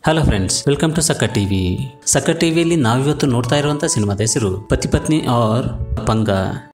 hello friends welcome to Sakka TV Sakka ಟಿವಿಯಲ್ಲಿ ನಾವಿವತ್ತು ನೋಡ್ತಾ ಇರುವಂತ ಸಿನಿಮಾದ ಹೆಸರು ಪತಿ ಪತ್ನಿ ಆರ್ ಪಂಗ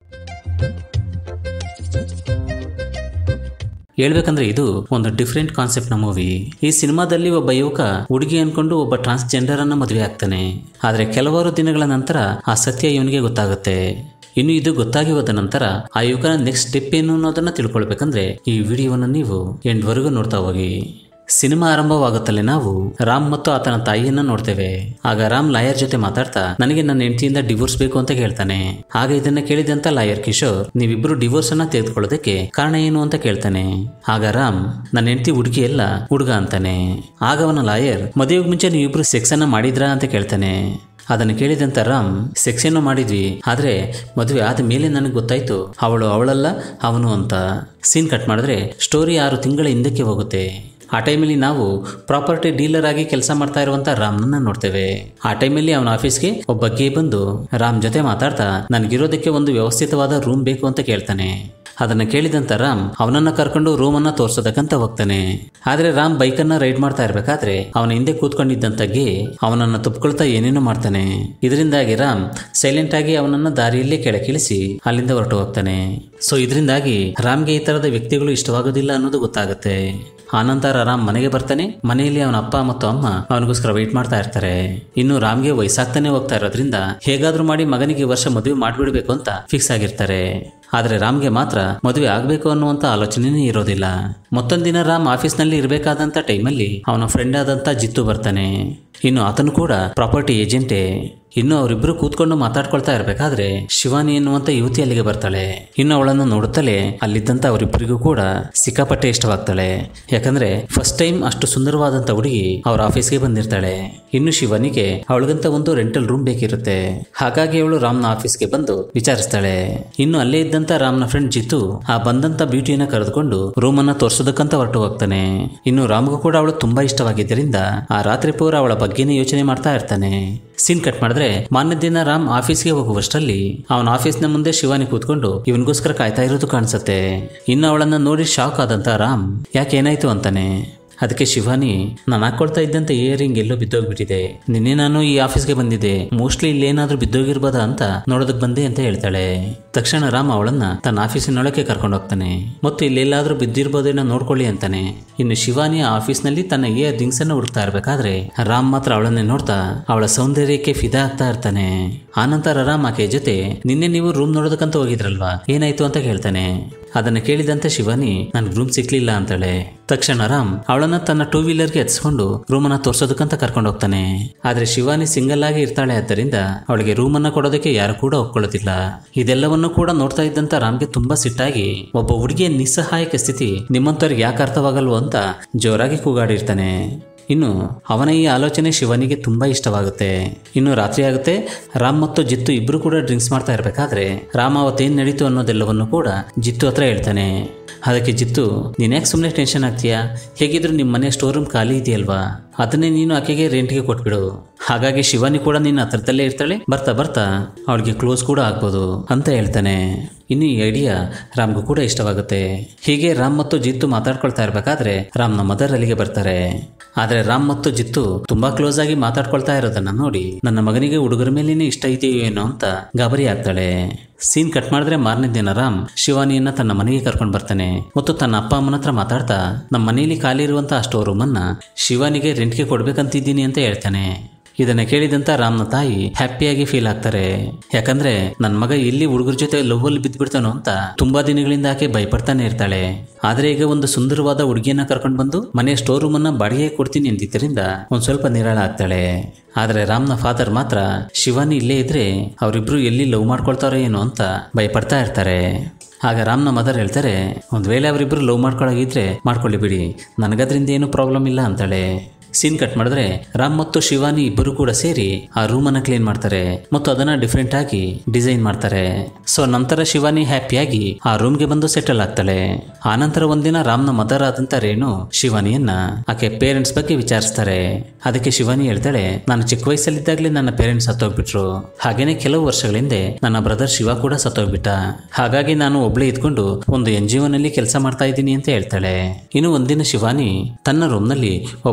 ಹೇಳ್ಬೇಕಂದ್ರೆ ಇದು ಒಂದು ಡಿಫ್ರೆಂಟ್ ಕಾನ್ಸೆಪ್ಟ್ ನ ಮೂವಿ ಈ ಸಿನಿಮಾದಲ್ಲಿ ಒಬ್ಬ ಯುವಕ ಹುಡುಗಿ ಅನ್ಕೊಂಡು ಒಬ್ಬ ಟ್ರಾನ್ಸ್ಜೆಂಡರ್ ಅನ್ನ ಮದುವೆ ಆಗ್ತಾನೆ ಆದ್ರೆ ಕೆಲವಾರು ದಿನಗಳ ನಂತರ ಆ ಸತ್ಯ ಇವನಿಗೆ ಗೊತ್ತಾಗುತ್ತೆ ಇನ್ನು ಇದು ಗೊತ್ತಾಗಿ ಹೋದ ನಂತರ ಆ ಯುವಕನ ನೆಕ್ಸ್ಟ್ ಸ್ಟೆಪ್ ಏನು ಅನ್ನೋದನ್ನ ತಿಳ್ಕೊಳ್ಬೇಕಂದ್ರೆ ಈ ವಿಡಿಯೋವನ್ನು ನೀವು ಎಂಡ್ ವರೆಗೂ ನೋಡ್ತಾ ಹೋಗಿ ಸಿನಿಮಾ ಆರಂಭವಾಗುತ್ತಲೇ ನಾವು ರಾಮ್ ಮತ್ತು ಆತನ ತಾಯಿಯನ್ನ ನೋಡ್ತೇವೆ ಆಗ ರಾಮ್ ಲಾಯರ್ ಜೊತೆ ಮಾತಾಡ್ತಾ ನನಗೆ ನನ್ನ ಹೆಂಡತಿಯಿಂದ ಡಿವೋರ್ಸ್ ಬೇಕು ಅಂತ ಹೇಳ್ತಾನೆ ಆಗ ಇದನ್ನ ಕೇಳಿದಂತ ಲಾಯರ್ ಕಿಶೋರ್ ನೀವಿಬ್ರು ಡಿವೋರ್ಸ್ ಅನ್ನ ತೆಗೆದುಕೊಳ್ಳೋದಕ್ಕೆ ಕಾರಣ ಏನು ಅಂತ ಕೇಳ್ತಾನೆ ಆಗ ರಾಮ್ ನನ್ನ ಹೆಂಡತಿ ಹುಡುಗಿ ಎಲ್ಲ ಹುಡುಗ ಅಂತಾನೆ ಆಗ ಅವನ ಲಾಯರ್ ಮದುವೆಗೆ ಮುಂಚೆ ನೀವಿಬ್ರು ಸೆಕ್ಸ್ ಅನ್ನ ಮಾಡಿದ್ರಾ ಅಂತ ಕೇಳ್ತಾನೆ ಅದನ್ನು ಕೇಳಿದಂತ ರಾಮ್ ಸೆಕ್ಸ್ ಏನೋ ಮಾಡಿದ್ವಿ ಆದ್ರೆ ಮದುವೆ ಆದ ಮೇಲೆ ನನಗೆ ಗೊತ್ತಾಯ್ತು ಅವಳು ಅವಳಲ್ಲ ಅವನು ಅಂತ ಸೀನ್ ಕಟ್ ಮಾಡಿದ್ರೆ ಸ್ಟೋರಿ ಆರು ತಿಂಗಳ ಹಿಂದಕ್ಕೆ ಹೋಗುತ್ತೆ ಆ ಟೈಮಲ್ಲಿ ನಾವು ಪ್ರಾಪರ್ಟಿ ಡೀಲರ್ ಆಗಿ ಕೆಲಸ ಮಾಡ್ತಾ ಇರುವಂತ ರಾಮ್ನನ್ನ ನೋಡ್ತೇವೆ ಆ ಟೈಮಲ್ಲಿ ಅವನ ಆಫೀಸ್ಗೆ ಒಬ್ಬ ಗೆ ಬಂದು ರಾಮ್ ಜೊತೆ ಮಾತಾಡ್ತಾ ನನಗಿರೋದಕ್ಕೆ ಒಂದು ವ್ಯವಸ್ಥಿತವಾದ ರೂಮ್ ಬೇಕು ಅಂತ ಕೇಳ್ತಾನೆ ಅದನ್ನ ಕೇಳಿದಂತ ರಾಮ್ ಅವನನ್ನ ಕರ್ಕೊಂಡು ರೂಮ್ ಅನ್ನ ತೋರ್ಸೋದಕ್ಕಂತ ಹೋಗ್ತಾನೆ ಆದ್ರೆ ರಾಮ್ ಬೈಕನ್ನ ರೈಡ್ ಮಾಡ್ತಾ ಇರ್ಬೇಕಾದ್ರೆ ಅವನ ಹಿಂದೆ ಕೂತ್ಕೊಂಡಿದ್ದಂತ ಗೆ ಅವನನ್ನ ತುಪ್ಕೊಳ್ತಾ ಏನೇನೋ ಮಾಡ್ತಾನೆ ಇದರಿಂದಾಗಿ ರಾಮ್ ಸೈಲೆಂಟ್ ಆಗಿ ಅವನನ್ನ ದಾರಿಯಲ್ಲೇ ಕೆಳಕಿಳಿಸಿ ಅಲ್ಲಿಂದ ಹೊರಟು ಹೋಗ್ತಾನೆ ಸೊ ಇದರಿಂದಾಗಿ ರಾಮ್ಗೆ ಈ ತರದ ವ್ಯಕ್ತಿಗಳು ಇಷ್ಟವಾಗೋದಿಲ್ಲ ಅನ್ನೋದು ಗೊತ್ತಾಗುತ್ತೆ ಆನಂತರ ರಾಮ್ ಮನೆಗೆ ಬರ್ತಾನೆ ಮನೆಯಲ್ಲಿ ಅವನ ಅಪ್ಪ ಮತ್ತು ಅಮ್ಮ ಅವನಿಗೋಸ್ಕರ ವೆಯ್ಟ್ ಮಾಡ್ತಾ ಇರ್ತಾರೆ ಇನ್ನು ರಾಮ್ಗೆ ವಯಸ್ಸಾಗ್ತಾನೆ ಹೋಗ್ತಾ ಇರೋದ್ರಿಂದ ಹೇಗಾದ್ರೂ ಮಾಡಿ ಮಗನಿಗೆ ಈ ವರ್ಷ ಮದುವೆ ಮಾಡ್ಬಿಡ್ಬೇಕು ಅಂತ ಫಿಕ್ಸ್ ಆಗಿರ್ತಾರೆ ಆದ್ರೆ ರಾಮ್ಗೆ ಮಾತ್ರ ಮದುವೆ ಆಗ್ಬೇಕು ಅನ್ನುವಂತ ಆಲೋಚನೆನೇ ಇರೋದಿಲ್ಲ ಮತ್ತೊಂದಿನ ರಾಮ್ ಆಫೀಸ್ನಲ್ಲಿ ಇರಬೇಕಾದಂತ ಟೈಮಲ್ಲಿ ಅವನ ಫ್ರೆಂಡ್ ಆದಂತ ಜಿತ್ತು ಬರ್ತಾನೆ ಇನ್ನು ಆತನು ಕೂಡ ಪ್ರಾಪರ್ಟಿ ಏಜೆಂಟೇ ಇನ್ನು ಅವರಿಬ್ರು ಕೂತ್ಕೊಂಡು ಮಾತಾಡ್ಕೊಳ್ತಾ ಇರ್ಬೇಕಾದ್ರೆ ಶಿವಾನಿ ಎನ್ನುವಂತ ಯುವತಿ ಅಲ್ಲಿಗೆ ಬರ್ತಾಳೆ ಇನ್ನು ಅವಳನ್ನು ನೋಡುತ್ತಲೇ ಅಲ್ಲಿದ್ದಂತ ಅವರಿಬ್ಬರಿಗೂ ಕೂಡ ಸಿಕ್ಕಾಪಟ್ಟೆ ಇಷ್ಟವಾಗ್ತಾಳೆ ಯಾಕಂದ್ರೆ ಫಸ್ಟ್ ಟೈಮ್ ಅಷ್ಟು ಸುಂದರವಾದಂತ ಹುಡುಗಿ ಅವ್ರ ಆಫೀಸ್ಗೆ ಬಂದಿರ್ತಾಳೆ ಇನ್ನು ಶಿವನಿಗೆ ಅವಳಿಗಂತ ಒಂದು ರೆಂಟಲ್ ರೂಮ್ ಬೇಕಿರುತ್ತೆ ಹಾಗಾಗಿ ಅವಳು ರಾಮ್ನ ಆಫೀಸ್ಗೆ ಬಂದು ವಿಚಾರಿಸ್ತಾಳೆ ಇನ್ನು ಅಲ್ಲೇ ಇದ್ದಂತ ರಾಮ್ನ ಫ್ರೆಂಡ್ ಜಿತು ಆ ಬಂದಂತ ಬ್ಯೂಟಿಯನ್ನ ಕರೆದುಕೊಂಡು ರೂಮ್ ಅನ್ನ ತೋರ್ಸೋದಕ್ಕಂತ ಹೊರಟು ಹೋಗ್ತಾನೆ ಇನ್ನು ರಾಮ್ಗೂ ಕೂಡ ಅವಳು ತುಂಬಾ ಇಷ್ಟವಾಗಿದ್ದರಿಂದ ಆ ರಾತ್ರಿ ಪೂರ ಅವಳ ಬಗ್ಗೆನೇ ಯೋಚನೆ ಮಾಡ್ತಾ ಇರ್ತಾನೆ ಸೀನ್ ಕಟ್ ಮಾಡಿದ್ರೆ ಮಾನ್ಯ ದಿನ ರಾಮ್ ಆಫೀಸ್ಗೆ ಹೋಗುವಷ್ಟರಲ್ಲಿ ಅವನ ಆಫೀಸ್ನ ಮುಂದೆ ಶಿವಾನಿ ಕೂತ್ಕೊಂಡು ಇವನಿಗೋಸ್ಕರ ಕಾಯ್ತಾ ಇರೋದು ಕಾಣಿಸುತ್ತೆ ಇನ್ನು ಅವಳನ್ನ ನೋಡಿ ಶಾಕ್ ಆದಂತ ರಾಮ್ ಯಾಕೆ ಏನಾಯ್ತು ಅಂತಾನೆ ಅದಕ್ಕೆ ಶಿವಾನಿ ನಾನು ಹಾಕೊಳ್ತಾ ಇದ್ದಂತ ಇಯರಿಂಗ್ ಎಲ್ಲೋ ಬಿದ್ದೋಗ್ಬಿಟ್ಟಿದೆ ನಿನ್ನೆ ನಾನು ಈ ಆಫೀಸ್ಗೆ ಬಂದಿದ್ದೆ ಮೋಸ್ಟ್ಲಿ ಇಲ್ಲೇನಾದ್ರೂ ಬಿದ್ದೋಗಿರ್ಬೋದಾ ಅಂತ ನೋಡೋದಕ್ ಬಂದೆ ಅಂತ ಹೇಳ್ತಾಳೆ ತಕ್ಷಣ ರಾಮ್ ಅವಳನ್ನ ತನ್ನ ಆಫೀಸಿನೊಳಗೆ ಕರ್ಕೊಂಡು ಹೋಗ್ತಾನೆ ಮತ್ತು ಇಲ್ಲೆಲ್ಲಾದ್ರೂ ಬಿದ್ದಿರ್ಬೋದೇನೋ ನೋಡ್ಕೊಳ್ಳಿ ಅಂತಾನೆ ಇನ್ನು ಶಿವಾನಿ ಆ ಆಫೀಸ್ನಲ್ಲಿ ತನ್ನ ಇಯರ್ ರಿಂಗ್ಸ್ ಅನ್ನ ಹುಡುಕ್ತಾ ಇರ್ಬೇಕಾದ್ರೆ ರಾಮ್ ಮಾತ್ರ ಅವಳನ್ನೇ ನೋಡ್ತಾ ಅವಳ ಸೌಂದರ್ಯಕ್ಕೆ ಫಿದಾ ಆಗ್ತಾ ಇರ್ತಾನೆ ಆನಂತರ ರಾಮ್ ಆಕೆ ಜೊತೆ ನಿನ್ನೆ ನೀವು ರೂಮ್ ನೋಡೋದಕ್ಕಂತ ಹೋಗಿದ್ರಲ್ವಾ ಏನಾಯ್ತು ಅಂತ ಕೇಳ್ತಾನೆ ಅದನ್ನ ಕೇಳಿದಂತೆ ಶಿವಾನಿ ನನ್ಗೆ ರೂಮ್ ಸಿಕ್ಲಿಲ್ಲ ಅಂತಾಳೆ ತಕ್ಷಣ ರಾಮ್ ಅವಳನ್ನ ತನ್ನ ಟೂ ವೀಲರ್ಗೆ ಹತ್ಸ್ಕೊಂಡು ರೂಮನ್ನ ತೋರ್ಸೋದಕ್ಕಂತ ಕರ್ಕೊಂಡು ಹೋಗ್ತಾನೆ ಆದ್ರೆ ಶಿವಾನಿ ಸಿಂಗಲ್ ಆಗಿ ಇರ್ತಾಳೆ ಆದ್ದರಿಂದ ಅವಳಿಗೆ ರೂಮನ್ನ ಕೊಡೋದಕ್ಕೆ ಯಾರು ಕೂಡ ಒಪ್ಕೊಳ್ಳೋದಿಲ್ಲ ಇದೆಲ್ಲವನ್ನು ಕೂಡ ನೋಡ್ತಾ ಇದ್ದಂತ ರಾಮ್ಗೆ ತುಂಬಾ ಸಿಟ್ಟಾಗಿ ಒಬ್ಬ ಹುಡುಗಿಯ ನಿಸ್ಸಹಾಯಕ ಸ್ಥಿತಿ ನಿಮ್ಮಂತವ್ರಿಗೆ ಯಾಕೆ ಅರ್ಥವಾಗಲ್ವೋ ಅಂತ ಜೋರಾಗಿ ಕೂಗಾಡಿರ್ತಾನೆ ಇನ್ನು ಅವನ ಈ ಆಲೋಚನೆ ಶಿವನಿಗೆ ತುಂಬಾ ಇಷ್ಟವಾಗುತ್ತೆ ಇನ್ನು ರಾತ್ರಿ ಆಗುತ್ತೆ ರಾಮ್ ಮತ್ತು ಜಿತ್ತು ಇಬ್ರು ಕೂಡ ಡ್ರಿಂಕ್ಸ್ ಮಾಡ್ತಾ ಇರ್ಬೇಕಾದ್ರೆ ರಾಮ್ ಅವತ್ತೇನ್ ನಡೀತು ಅನ್ನೋದೆಲ್ಲವನ್ನು ಕೂಡ ಜಿತ್ತು ಹತ್ರ ಹೇಳ್ತಾನೆ ಅದಕ್ಕೆ ಜಿತ್ತು ನೀನ್ ಯಾಕೆ ಸುಮ್ಮನೆ ಟೆನ್ಷನ್ ಆಗ್ತೀಯಾ ಹೇಗಿದ್ರು ನಿಮ್ಮ ಮನೆ ಸ್ಟೋರ್ ರೂಮ್ ಖಾಲಿ ಇದೆಯಲ್ವಾ ಅದನ್ನೇ ನೀನು ಆಕೆಗೆ ರೆಂಟ್ಗೆ ಕೊಟ್ಬಿಡು ಹಾಗಾಗಿ ಶಿವಾನಿ ಕೂಡ ನಿನ್ನ ಹತ್ರದಲ್ಲೇ ಇರ್ತಾಳೆ ಬರ್ತಾ ಬರ್ತಾ ಅವಳಿಗೆ ಕ್ಲೋಸ್ ಕೂಡ ಆಗ್ಬೋದು ಅಂತ ಹೇಳ್ತಾನೆ ಇನ್ನು ಈ ಐಡಿಯಾ ರಾಮ್ಗೂ ಕೂಡ ಇಷ್ಟವಾಗುತ್ತೆ ಹೀಗೆ ರಾಮ್ ಮತ್ತು ಜಿತ್ತು ಮಾತಾಡ್ಕೊಳ್ತಾ ಇರ್ಬೇಕಾದ್ರೆ ರಾಮ್ನ ಮದರ್ ಅಲ್ಲಿಗೆ ಬರ್ತಾರೆ ಆದ್ರೆ ರಾಮ್ ಮತ್ತು ಜಿತ್ತು ತುಂಬಾ ಕ್ಲೋಸ್ ಆಗಿ ಮಾತಾಡ್ಕೊಳ್ತಾ ಇರೋದನ್ನ ನೋಡಿ ನನ್ನ ಮಗನಿಗೆ ಹುಡುಗರ ಮೇಲೇನೆ ಇಷ್ಟ ಇದೆಯೋ ಏನೋ ಅಂತ ಗಾಬರಿ ಆಗ್ತಾಳೆ ಸೀನ್ ಕಟ್ ಮಾಡಿದ್ರೆ ಮಾರನೇ ದಿನ ರಾಮ್ ಶಿವಾನಿಯನ್ನ ತನ್ನ ಮನೆಗೆ ಕರ್ಕೊಂಡು ಬರ್ತಾನೆ ಮತ್ತು ತನ್ನ ಅಪ್ಪ ಅಮ್ಮನ ಹತ್ರ ಮಾತಾಡ್ತಾ ನಮ್ಮ ಮನೆಯಲ್ಲಿ ಖಾಲಿ ಇರುವಂತಹ ಸ್ಟೋರ್ ರೂಮ್ ಅನ್ನ ಶಿವಾನಿಗೆ ರೆಂಟ್ಗೆ ಕೊಡ್ಬೇಕಂತಿದ್ದೀನಿ ಅಂತ ಹೇಳ್ತಾನೆ ಇದನ್ನ ಕೇಳಿದಂತ ರಾಮ್ನ ತಾಯಿ ಹ್ಯಾಪಿಯಾಗಿ ಫೀಲ್ ಆಗ್ತಾರೆ ಯಾಕಂದ್ರೆ ನನ್ನ ಮಗ ಎಲ್ಲಿ ಹುಡುಗರ ಜೊತೆ ಲವ್ ಅಲ್ಲಿ ಬಿದ್ದ್ಬಿಡ್ತಾನೋ ಅಂತ ತುಂಬಾ ದಿನಗಳಿಂದ ಆಕೆ ಭಯಪಡ್ತಾನೆ ಇರ್ತಾಳೆ ಆದ್ರೆ ಈಗ ಒಂದು ಸುಂದರವಾದ ಹುಡುಗಿಯನ್ನ ಕರ್ಕೊಂಡು ಬಂದು ಮನೆಯ ಸ್ಟೋರ್ ರೂಮ್ ಅನ್ನ ಬಾಡಿಗೆ ಕೊಡ್ತೀನಿ ಅಂದಿದ್ದರಿಂದ ಒಂದ್ ಸ್ವಲ್ಪ ನಿರಾಳ ಆಗ್ತಾಳೆ ಆದ್ರೆ ರಾಮ್ನ ಫಾದರ್ ಮಾತ್ರ ಶಿವಾನಿ ಇಲ್ಲೇ ಇದ್ರೆ ಅವರಿಬ್ರು ಎಲ್ಲಿ ಲವ್ ಮಾಡ್ಕೊಳ್ತಾರೋ ಏನೋ ಅಂತ ಭಯಪಡ್ತಾ ಇರ್ತಾರೆ ಆಗ ರಾಮ್ನ ಮದರ್ ಹೇಳ್ತಾರೆ ಒಂದ್ ವೇಳೆ ಅವರಿಬ್ರು ಲವ್ ಮಾಡ್ಕೊಳಗಿದ್ರೆ ಮಾಡ್ಕೊಳ್ಳಿ ಬಿಡಿ ನನಗದ್ರಿಂದ ಏನು ಪ್ರಾಬ್ಲಮ್ ಇಲ್ಲ ಅಂತಾಳೆ ಸೀನ್ ಕಟ್ ಮಾಡಿದ್ರೆ ರಾಮ್ ಮತ್ತು ಶಿವಾನಿ ಇಬ್ಬರು ಕೂಡ ಸೇರಿ ಆ ರೂಮ್ ಅನ್ನ ಕ್ಲೀನ್ ಮಾಡ್ತಾರೆ ಮತ್ತು ಅದನ್ನ ಡಿಫ್ರೆಂಟ್ ಆಗಿ ಡಿಸೈನ್ ಮಾಡ್ತಾರೆ ಸೊ ನಂತರ ಶಿವಾನಿ ಹ್ಯಾಪಿಯಾಗಿ ಆ ರೂಮ್ಗೆ ಬಂದು ಸೆಟಲ್ ಆಗ್ತಾಳೆ ಆನಂತರ ಒಂದಿನ ರಾಮ್ನ ಮದರ್ ಆದಂತ ರೇಣು ಶಿವಾನಿಯನ್ನ ಆಕೆ ಪೇರೆಂಟ್ಸ್ ಬಗ್ಗೆ ವಿಚಾರಿಸ್ತಾರೆ ಅದಕ್ಕೆ ಶಿವಾನಿ ಹೇಳ್ತಾಳೆ ನಾನು ಚಿಕ್ಕ ವಯಸ್ಸಲ್ಲಿದ್ದಾಗಲೇ ನನ್ನ ಪೇರೆಂಟ್ಸ್ ಸತ್ತೋಗ್ಬಿಟ್ರು ಹಾಗೇನೆ ಕೆಲವು ವರ್ಷಗಳ ಹಿಂದೆ ನನ್ನ ಬ್ರದರ್ ಶಿವ ಕೂಡ ಸತ್ತೋಗ್ಬಿಟ್ಟ ಹಾಗಾಗಿ ನಾನು ಒಬ್ಳೆ ಇದ್ಕೊಂಡು ಒಂದು ಎನ್ ಜಿ ನಲ್ಲಿ ಕೆಲಸ ಮಾಡ್ತಾ ಇದ್ದೀನಿ ಅಂತ ಹೇಳ್ತಾಳೆ ಇನ್ನು ಒಂದಿನ ಶಿವಾನಿ ತನ್ನ ರೂಮ್ನಲ್ಲಿ ಒಬ್ಬ ಹುಡುಗನ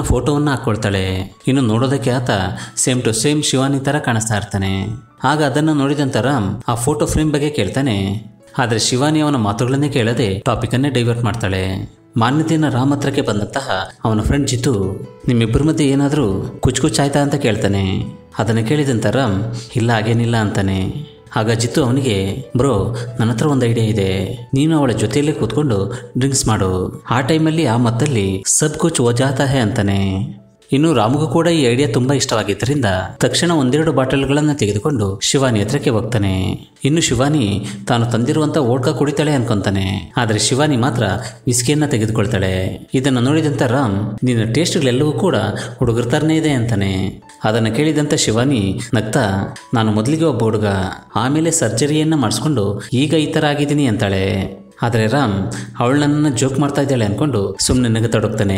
ಶಿವನ ಫೋಟೋವನ್ನು ಹಾಕ್ಕೊಳ್ತಾಳೆ ಇನ್ನು ನೋಡೋದಕ್ಕೆ ಆತ ಸೇಮ್ ಟು ಸೇಮ್ ಶಿವಾನಿ ಥರ ಕಾಣಿಸ್ತಾ ಇರ್ತಾನೆ ಆಗ ಅದನ್ನು ನೋಡಿದಂಥ ರಾಮ್ ಆ ಫೋಟೋ ಫ್ರೇಮ್ ಬಗ್ಗೆ ಕೇಳ್ತಾನೆ ಆದರೆ ಶಿವಾನಿ ಅವನ ಮಾತುಗಳನ್ನೇ ಕೇಳದೆ ಟಾಪಿಕನ್ನೇ ಡೈವರ್ಟ್ ಮಾಡ್ತಾಳೆ ಮಾನ್ಯತೆಯನ್ನು ರಾಮ್ ಹತ್ರಕ್ಕೆ ಬಂದಂತಹ ಅವನ ಫ್ರೆಂಡ್ ಜಿತು ನಿಮ್ಮಿಬ್ಬರ ಮಧ್ಯೆ ಏನಾದರೂ ಕುಚ್ ಕುಚ್ ಆಯ್ತಾ ಅಂತ ಕೇಳ್ತಾನೆ ಅದನ್ನು ಕೇಳಿದಂಥ ರಾಮ್ ಇಲ್ಲ ಹಾಗೇನಿಲ್ಲ ಅಂತಾನೆ ಆಗ ಜಿತ್ತು ಅವನಿಗೆ ಬ್ರೋ ನನ್ನ ಹತ್ರ ಒಂದು ಐಡಿಯಾ ಇದೆ ನೀನು ಅವಳ ಜೊತೆಯಲ್ಲೇ ಕೂತ್ಕೊಂಡು ಡ್ರಿಂಕ್ಸ್ ಮಾಡು ಆ ಟೈಮಲ್ಲಿ ಆ ಮತ್ತಲ್ಲಿ ಸಬ್ ಕುಚ್ ವಜಾತಾ ಹೇ ಅಂತಾನೆ ಇನ್ನು ರಾಮಗೂ ಕೂಡ ಈ ಐಡಿಯಾ ತುಂಬಾ ಇಷ್ಟವಾಗಿದ್ದರಿಂದ ತಕ್ಷಣ ಒಂದೆರಡು ಬಾಟಲ್ಗಳನ್ನು ತೆಗೆದುಕೊಂಡು ಶಿವಾನಿ ಹತ್ರಕ್ಕೆ ಹೋಗ್ತಾನೆ ಇನ್ನು ಶಿವಾನಿ ತಾನು ತಂದಿರುವಂತ ಓಡ್ಕ ಕುಡಿತಾಳೆ ಅನ್ಕೊಂತಾನೆ ಆದರೆ ಶಿವಾನಿ ಮಾತ್ರ ವಿಸ್ಕಿಯನ್ನ ತೆಗೆದುಕೊಳ್ತಾಳೆ ಇದನ್ನು ನೋಡಿದಂತ ರಾಮ್ ನಿನ್ನ ಟೇಸ್ಟ್ಗಳೆಲ್ಲವೂ ಕೂಡ ಹುಡುಗರ ಥರನೇ ಇದೆ ಅಂತಾನೆ ಅದನ್ನು ಕೇಳಿದಂತ ಶಿವಾನಿ ನಗ್ತಾ ನಾನು ಮೊದಲಿಗೆ ಒಬ್ಬ ಹುಡುಗ ಆಮೇಲೆ ಸರ್ಜರಿಯನ್ನ ಮಾಡಿಸ್ಕೊಂಡು ಈಗ ಈ ಥರ ಆಗಿದ್ದೀನಿ ಅಂತಾಳೆ ಆದರೆ ರಾಮ್ ಅವಳು ನನ್ನನ್ನು ಜೋಕ್ ಮಾಡ್ತಾ ಇದ್ದಾಳೆ ಅನ್ಕೊಂಡು ಸುಮ್ಮನೆ ನಗತೊಡಗ್ತಾನೆ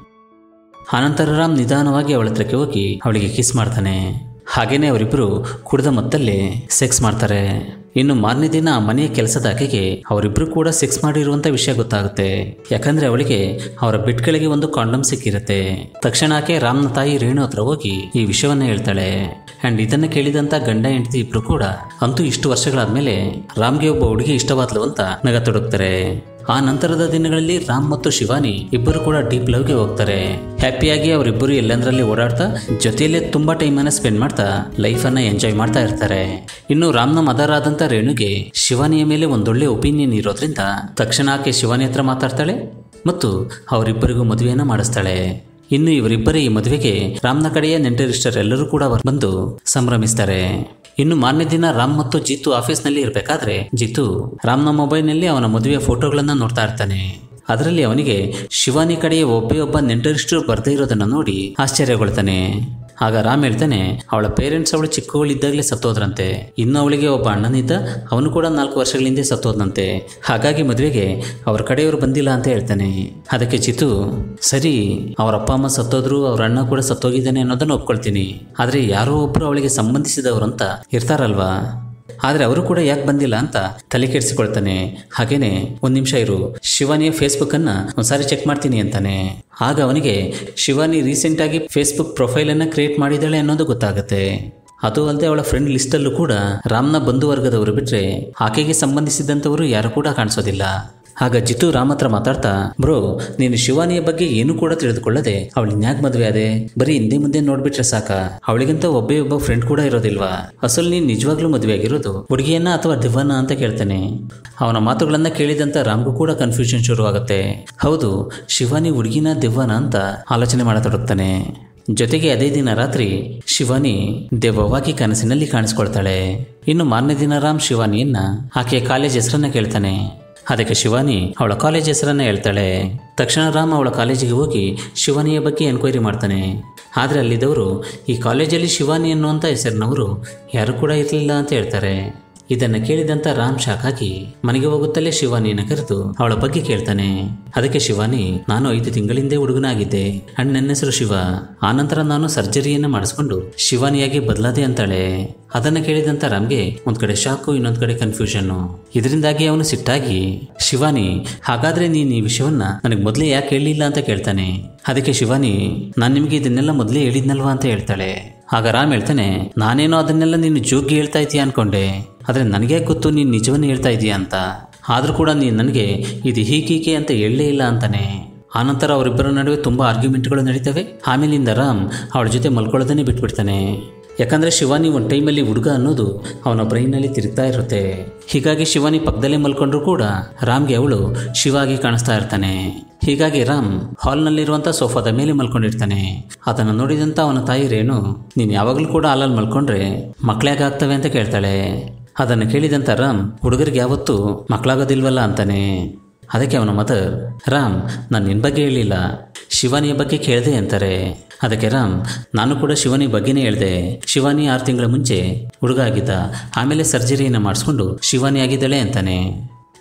ಆನಂತರ ರಾಮ್ ನಿಧಾನವಾಗಿ ಅವಳ ಹತ್ರಕ್ಕೆ ಹೋಗಿ ಅವಳಿಗೆ ಕಿಸ್ ಮಾಡ್ತಾನೆ ಹಾಗೇನೆ ಅವರಿಬ್ಬರು ಕುಡಿದ ಮತ್ತಲ್ಲಿ ಸೆಕ್ಸ್ ಮಾಡ್ತಾರೆ ಇನ್ನು ಮಾರನೇ ದಿನ ಆ ಮನೆಯ ಕೆಲಸದ ಆಕೆಗೆ ಅವರಿಬ್ಬರು ಕೂಡ ಸೆಕ್ಸ್ ಮಾಡಿರುವಂತ ವಿಷಯ ಗೊತ್ತಾಗುತ್ತೆ ಯಾಕಂದ್ರೆ ಅವಳಿಗೆ ಅವರ ಬೆಡ್ ಕೆಳಗೆ ಒಂದು ಕಾಂಡಮ್ ಸಿಕ್ಕಿರುತ್ತೆ ತಕ್ಷಣ ಆಕೆ ರಾಮ್ನ ತಾಯಿ ರೇಣು ಹತ್ರ ಹೋಗಿ ಈ ವಿಷಯವನ್ನ ಹೇಳ್ತಾಳೆ ಅಂಡ್ ಇದನ್ನ ಕೇಳಿದಂತ ಗಂಡ ಹೆಂಡತಿ ಇಬ್ರು ಕೂಡ ಅಂತೂ ಇಷ್ಟು ವರ್ಷಗಳಾದ್ಮೇಲೆ ರಾಮ್ಗೆ ಒಬ್ಬ ಹುಡುಗಿ ಇಷ್ಟವಾದ್ಲು ಅಂತ ನಗತೊಡಗ್ತಾರೆ ಆ ನಂತರದ ದಿನಗಳಲ್ಲಿ ರಾಮ್ ಮತ್ತು ಶಿವಾನಿ ಇಬ್ಬರು ಕೂಡ ಡೀಪ್ ಲವ್ಗೆ ಹೋಗ್ತಾರೆ ಹ್ಯಾಪಿಯಾಗಿ ಅವರಿಬ್ಬರು ಎಲ್ಲಂದ್ರಲ್ಲಿ ಓಡಾಡ್ತಾ ಜೊತೆಯಲ್ಲೇ ತುಂಬಾ ಟೈಮನ್ನ ಸ್ಪೆಂಡ್ ಮಾಡ್ತಾ ಲೈಫನ್ನ ಎಂಜಾಯ್ ಮಾಡ್ತಾ ಇರ್ತಾರೆ ಇನ್ನು ರಾಮ್ನ ಮದರ್ ಆದಂತ ರೇಣುಗೆ ಶಿವಾನಿಯ ಮೇಲೆ ಒಂದೊಳ್ಳೆ ಒಪಿನಿಯನ್ ಇರೋದ್ರಿಂದ ತಕ್ಷಣ ಆಕೆ ಶಿವಾನಿ ಹತ್ರ ಮಾತಾಡ್ತಾಳೆ ಮತ್ತು ಅವರಿಬ್ಬರಿಗೂ ಮದುವೆಯನ್ನ ಮಾಡಿಸ್ತಾಳೆ ಇನ್ನು ಇವರಿಬ್ಬರ ಈ ಮದುವೆಗೆ ರಾಮ್ನ ಕಡೆಯ ನೆಂಟರಿಷ್ಟರೆಲ್ಲರೂ ಕೂಡ ಬಂದು ಸಂಭ್ರಮಿಸ್ತಾರೆ ಇನ್ನು ಮಾರನೇ ದಿನ ರಾಮ್ ಮತ್ತು ಜಿತು ಆಫೀಸ್ನಲ್ಲಿ ಇರಬೇಕಾದ್ರೆ ಜಿತು ರಾಮ್ನ ಮೊಬೈಲ್ನಲ್ಲಿ ಅವನ ಮದುವೆಯ ಫೋಟೋಗಳನ್ನ ನೋಡ್ತಾ ಇರ್ತಾನೆ ಅದರಲ್ಲಿ ಅವನಿಗೆ ಶಿವಾನಿ ಕಡೆಯ ಒಬ್ಬೇ ಒಬ್ಬ ನೆಂಟರಿಷ್ಟು ಬರ್ದೇ ಇರೋದನ್ನ ನೋಡಿ ಆಶ್ಚರ್ಯಗೊಳ್ತಾನೆ ಆಗ ರಾಮ್ ಹೇಳ್ತಾನೆ ಅವಳ ಪೇರೆಂಟ್ಸ್ ಅವಳು ಚಿಕ್ಕವಳಿದ್ದಾಗಲೇ ಸತ್ತೋದ್ರಂತೆ ಇನ್ನು ಅವಳಿಗೆ ಒಬ್ಬ ಅಣ್ಣನಿದ್ದ ಅವನು ಕೂಡ ನಾಲ್ಕು ವರ್ಷಗಳ ಹಿಂದೆ ಸತ್ತೋದ್ನಂತೆ ಹಾಗಾಗಿ ಮದುವೆಗೆ ಅವ್ರ ಕಡೆಯವರು ಬಂದಿಲ್ಲ ಅಂತ ಹೇಳ್ತಾನೆ ಅದಕ್ಕೆ ಚಿತು ಸರಿ ಅವ್ರ ಅಪ್ಪ ಅಮ್ಮ ಸತ್ತೋದ್ರು ಅವ್ರ ಅಣ್ಣ ಕೂಡ ಸತ್ತೋಗಿದ್ದಾನೆ ಅನ್ನೋದನ್ನ ಒಪ್ಕೊಳ್ತೀನಿ ಆದರೆ ಯಾರೋ ಒಬ್ರು ಅವಳಿಗೆ ಸಂಬಂಧಿಸಿದವರು ಅಂತ ಇರ್ತಾರಲ್ವಾ ಆದರೆ ಅವರು ಕೂಡ ಯಾಕೆ ಬಂದಿಲ್ಲ ಅಂತ ತಲೆ ಕೆಡಿಸಿಕೊಳ್ತಾನೆ ಹಾಗೇನೆ ಒಂದ್ ನಿಮಿಷ ಇರು ಶಿವಾನಿಯ ಫೇಸ್ಬುಕ್ ಅನ್ನ ಒಂದ್ಸಾರಿ ಚೆಕ್ ಮಾಡ್ತೀನಿ ಅಂತಾನೆ ಆಗ ಅವನಿಗೆ ಶಿವಾನಿ ರೀಸೆಂಟ್ ಆಗಿ ಫೇಸ್ಬುಕ್ ಪ್ರೊಫೈಲ್ ಅನ್ನ ಕ್ರಿಯೇಟ್ ಮಾಡಿದ್ದಾಳೆ ಅನ್ನೋದು ಗೊತ್ತಾಗುತ್ತೆ ಅದು ಅಲ್ಲದೆ ಅವಳ ಫ್ರೆಂಡ್ ಲಿಸ್ಟಲ್ಲೂ ಕೂಡ ರಾಮ್ನ ಬಂಧುವರ್ಗದವರು ಬಿಟ್ರೆ ಆಕೆಗೆ ಸಂಬಂಧಿಸಿದಂಥವರು ಯಾರು ಕೂಡ ಕಾಣಿಸೋದಿಲ್ಲ ಆಗ ಜಿತು ರಾಮ್ ಹತ್ರ ಮಾತಾಡ್ತಾ ಬ್ರೋ ನೀನು ಶಿವಾನಿಯ ಬಗ್ಗೆ ಏನು ಕೂಡ ತಿಳಿದುಕೊಳ್ಳದೆ ಅವಳು ಇನ್ಯಾಕ್ ಮದುವೆ ಅದೇ ಬರೀ ಹಿಂದೆ ಮುಂದೆ ನೋಡ್ಬಿಟ್ರೆ ಸಾಕ ಅವಳಿಗಂತ ಒಬ್ಬೇ ಒಬ್ಬ ಫ್ರೆಂಡ್ ಕೂಡ ಇರೋದಿಲ್ವಾ ಅಸಲು ನೀನು ನಿಜವಾಗ್ಲೂ ಮದುವೆ ಆಗಿರೋದು ಹುಡುಗಿಯನ್ನ ಅಥವಾ ದಿವ್ವನ ಅಂತ ಕೇಳ್ತಾನೆ ಅವನ ಮಾತುಗಳನ್ನ ಕೇಳಿದಂತ ರಾಮ್ಗೂ ಕೂಡ ಕನ್ಫ್ಯೂಷನ್ ಶುರುವಾಗುತ್ತೆ ಹೌದು ಶಿವಾನಿ ಹುಡುಗಿನ ದಿವ್ವನ ಅಂತ ಆಲೋಚನೆ ಮಾಡತೊಡಗ್ತಾನೆ ಜೊತೆಗೆ ಅದೇ ದಿನ ರಾತ್ರಿ ಶಿವಾನಿ ದೆವ್ವವಾಗಿ ಕನಸಿನಲ್ಲಿ ಕಾಣಿಸ್ಕೊಳ್ತಾಳೆ ಇನ್ನು ಮಾರನೇ ದಿನ ರಾಮ್ ಶಿವಾನಿಯನ್ನ ಆಕೆಯ ಕಾಲೇಜ್ ಹೆಸರನ್ನ ಕೇಳ್ತಾನೆ ಅದಕ್ಕೆ ಶಿವಾನಿ ಅವಳ ಕಾಲೇಜ್ ಹೆಸರನ್ನ ಹೇಳ್ತಾಳೆ ತಕ್ಷಣ ರಾಮ್ ಅವಳ ಕಾಲೇಜಿಗೆ ಹೋಗಿ ಶಿವಾನಿಯ ಬಗ್ಗೆ ಎನ್ಕ್ವೈರಿ ಮಾಡ್ತಾನೆ ಆದರೆ ಅಲ್ಲಿದ್ದವರು ಈ ಕಾಲೇಜಲ್ಲಿ ಶಿವಾನಿ ಅನ್ನುವಂಥ ಹೆಸರಿನವರು ಯಾರು ಕೂಡ ಇರಲಿಲ್ಲ ಅಂತ ಹೇಳ್ತಾರೆ ಇದನ್ನು ಕೇಳಿದಂತ ರಾಮ್ ಶಾಕ್ ಆಗಿ ಮನೆಗೆ ಹೋಗುತ್ತಲೇ ಶಿವಾನಿಯನ್ನು ಕರೆದು ಅವಳ ಬಗ್ಗೆ ಕೇಳ್ತಾನೆ ಅದಕ್ಕೆ ಶಿವಾನಿ ನಾನು ಐದು ತಿಂಗಳಿಂದೇ ಹುಡುಗನಾಗಿದ್ದೆ ಅಂಡ್ ನನ್ನ ಹೆಸರು ಶಿವ ಆನಂತರ ನಾನು ಸರ್ಜರಿಯನ್ನು ಮಾಡಿಸ್ಕೊಂಡು ಶಿವಾನಿಯಾಗಿ ಬದಲಾದೆ ಅಂತಾಳೆ ಅದನ್ನು ಕೇಳಿದಂತ ರಾಮ್ಗೆ ಒಂದ್ ಕಡೆ ಶಾಕು ಇನ್ನೊಂದ್ ಕಡೆ ಕನ್ಫ್ಯೂಷನ್ ಇದರಿಂದಾಗಿ ಅವನು ಸಿಟ್ಟಾಗಿ ಶಿವಾನಿ ಹಾಗಾದ್ರೆ ನೀನ್ ಈ ವಿಷಯವನ್ನ ನನಗೆ ಮೊದಲೇ ಯಾಕೆ ಹೇಳಿಲ್ಲ ಅಂತ ಕೇಳ್ತಾನೆ ಅದಕ್ಕೆ ಶಿವಾನಿ ನಾನು ನಿಮಗೆ ಇದನ್ನೆಲ್ಲ ಮೊದಲೇ ಹೇಳಿದ್ನಲ್ವಾ ಅಂತ ಹೇಳ್ತಾಳೆ ಆಗ ರಾಮ್ ಹೇಳ್ತಾನೆ ನಾನೇನೋ ಅದನ್ನೆಲ್ಲ ನೀನು ಜೋಗಿ ಹೇಳ್ತಾ ಇದೀಯ ಅನ್ಕೊಂಡೆ ಆದರೆ ನನಗೆ ಗೊತ್ತು ನೀನು ನಿಜವನ್ನ ಹೇಳ್ತಾ ಇದೀಯ ಅಂತ ಆದರೂ ಕೂಡ ನೀನು ನನಗೆ ಇದು ಹೀಗೀಗೆ ಅಂತ ಹೇಳಲೇ ಇಲ್ಲ ಅಂತಾನೆ ಆನಂತರ ಅವರಿಬ್ಬರ ನಡುವೆ ತುಂಬ ಆರ್ಗ್ಯುಮೆಂಟ್ಗಳು ನಡೀತವೆ ಆಮೇಲಿಂದ ರಾಮ್ ಅವಳ ಜೊತೆ ಮಲ್ಕೊಳ್ಳೋದನ್ನೇ ಬಿಟ್ಬಿಡ್ತಾನೆ ಯಾಕಂದರೆ ಶಿವಾನಿ ಒಂದು ಟೈಮಲ್ಲಿ ಹುಡುಗ ಅನ್ನೋದು ಅವನ ಬ್ರೈನಲ್ಲಿ ತಿರುಗ್ತಾ ಇರುತ್ತೆ ಹೀಗಾಗಿ ಶಿವಾನಿ ಪಕ್ಕದಲ್ಲೇ ಮಲ್ಕೊಂಡ್ರು ಕೂಡ ರಾಮ್ಗೆ ಅವಳು ಶಿವಾಗಿ ಕಾಣಿಸ್ತಾ ಇರ್ತಾನೆ ಹೀಗಾಗಿ ರಾಮ್ ಹಾಲ್ನಲ್ಲಿರುವಂಥ ಸೋಫಾದ ಮೇಲೆ ಮಲ್ಕೊಂಡಿರ್ತಾನೆ ಅದನ್ನು ನೋಡಿದಂಥ ಅವನ ತಾಯಿ ರೇಣು ನೀನು ಯಾವಾಗಲೂ ಕೂಡ ಹಾಲಲ್ಲಿ ಮಲ್ಕೊಂಡ್ರೆ ಮಕ್ಕಳಾಗ ಆಗ್ತವೆ ಅಂತ ಕೇಳ್ತಾಳೆ ಅದನ್ನು ಕೇಳಿದಂಥ ರಾಮ್ ಹುಡುಗರಿಗೆ ಯಾವತ್ತೂ ಮಕ್ಕಳಾಗೋದಿಲ್ವಲ್ಲ ಅಂತಾನೆ ಅದಕ್ಕೆ ಅವನ ಮದರ್ ರಾಮ್ ನಾನು ನಿನ್ನ ಬಗ್ಗೆ ಹೇಳಿಲ್ಲ ಶಿವಾನಿಯ ಬಗ್ಗೆ ಕೇಳಿದೆ ಅಂತಾರೆ ಅದಕ್ಕೆ ರಾಮ್ ನಾನು ಕೂಡ ಶಿವಾನಿ ಬಗ್ಗೆನೇ ಹೇಳಿದೆ ಶಿವಾನಿ ಆರು ತಿಂಗಳ ಮುಂಚೆ ಹುಡುಗ ಆಗಿದ್ದ ಆಮೇಲೆ ಸರ್ಜರಿಯನ್ನು ಮಾಡಿಸ್ಕೊಂಡು ಶಿವಾನಿ ಆಗಿದ್ದಾಳೆ ಅಂತಾನೆ